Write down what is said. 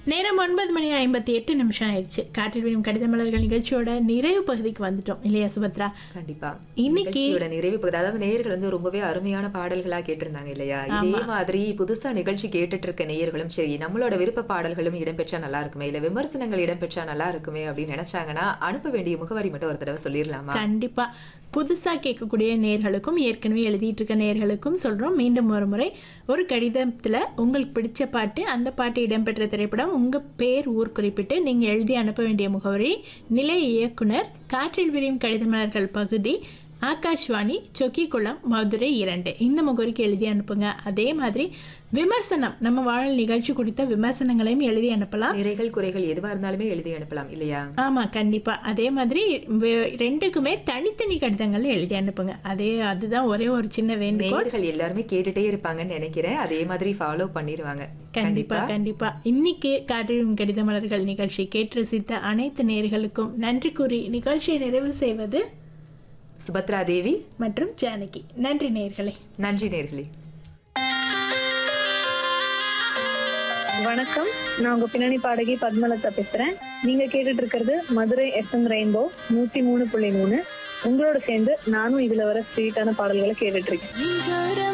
நேரம் ஒன்பது மணி ஐம்பத்தி எட்டு நிமிஷம் ஆயிடுச்சு காற்றில் விழும் கடித மலர்கள் நிகழ்ச்சியோட நிறைவு பகுதிக்கு வந்துட்டோம் இல்லையா சுபத்ரா கண்டிப்பா இன்னைக்கு- நிகழ்ச்சியோட நிறைவு பகுதி அதாவது நேயர்கள் வந்து ரொம்பவே அருமையான பாடல்களா கேட்டிருந்தாங்க இல்லையா இதே மாதிரி புதுசா நிகழ்ச்சி கேட்டுட்டு இருக்க நேயர்களும் சரி நம்மளோட விருப்ப பாடல்களும் இடம்பெற்றா நல்லா இருக்குமே இல்ல விமர்சனங்கள் இடம்பெற்றா நல்லா இருக்குமே அப்படின்னு நினைச்சாங்கன்னா அனுப்ப வேண்டிய முகவரி மட்டும் ஒரு தடவை சொல்லிடலாமா கண்டிப்பா புதுசா கேட்கக்கூடிய நேர்களுக்கும் ஏற்கனவே எழுதிட்டு இருக்க நேர்களுக்கும் சொல்றோம் மீண்டும் ஒரு முறை ஒரு கடிதத்துல உங்களுக்கு பிடிச்ச பாட்டு அந்த பாட்டு இடம்பெற்ற திரைப்படம் உங்க பேர் ஊர் குறிப்பிட்டு நீங்க எழுதி அனுப்ப வேண்டிய முகவரி நிலைய இயக்குனர் காற்றில் விரியும் கடித மலர்கள் பகுதி ஆகாஷ்வாணி சொக்கிக்குளம் மதுரை இரண்டு இந்த முகவரிக்கு எழுதி அனுப்புங்க அதே மாதிரி விமர்சனம் நம்ம வாழல் நிகழ்ச்சி குறித்த விமர்சனங்களையும் எழுதி அனுப்பலாம் நிறைகள் குறைகள் எதுவா இருந்தாலுமே எழுதி அனுப்பலாம் இல்லையா ஆமா கண்டிப்பா அதே மாதிரி வே- ரெண்டுக்குமே தனித்தனி கடிதங்கள் எழுதி அனுப்புங்க அதே அதுதான் ஒரே ஒரு சின்ன வேண்டுகோள் நேயர்கள் எல்லாருமே கேட்டுட்டே இருப்பாங்கன்னு நினைக்கிறேன் அதே மாதிரி ஃபாலோ பண்ணிருவாங்க கண்டிப்பா கண்டிப்பா இன்னைக்கு காற்றிலும் கடித மலர்கள் நிகழ்ச்சி கேட்டு ரசித்த அனைத்து நேர்களுக்கும் நன்றி கூறி நிகழ்ச்சியை நிறைவு செய்வது சுபத்ரா தேவி மற்றும் ஜானகி நன்றி நேர்களே நன்றி நேர்களே வணக்கம் நான் உங்க பின்னணி பாடகி பத்மலதா பேசுறேன் நீங்க கேட்டுட்டு இருக்கிறது மதுரை எஃப்எம் ரெயின்போ நூத்தி மூணு புள்ளி மூணு உங்களோட சேர்ந்து நானும் இதுல வர ஸ்வீட்டான பாடல்களை கேட்டுட்டு இருக்கேன் நெஞ்சோரம்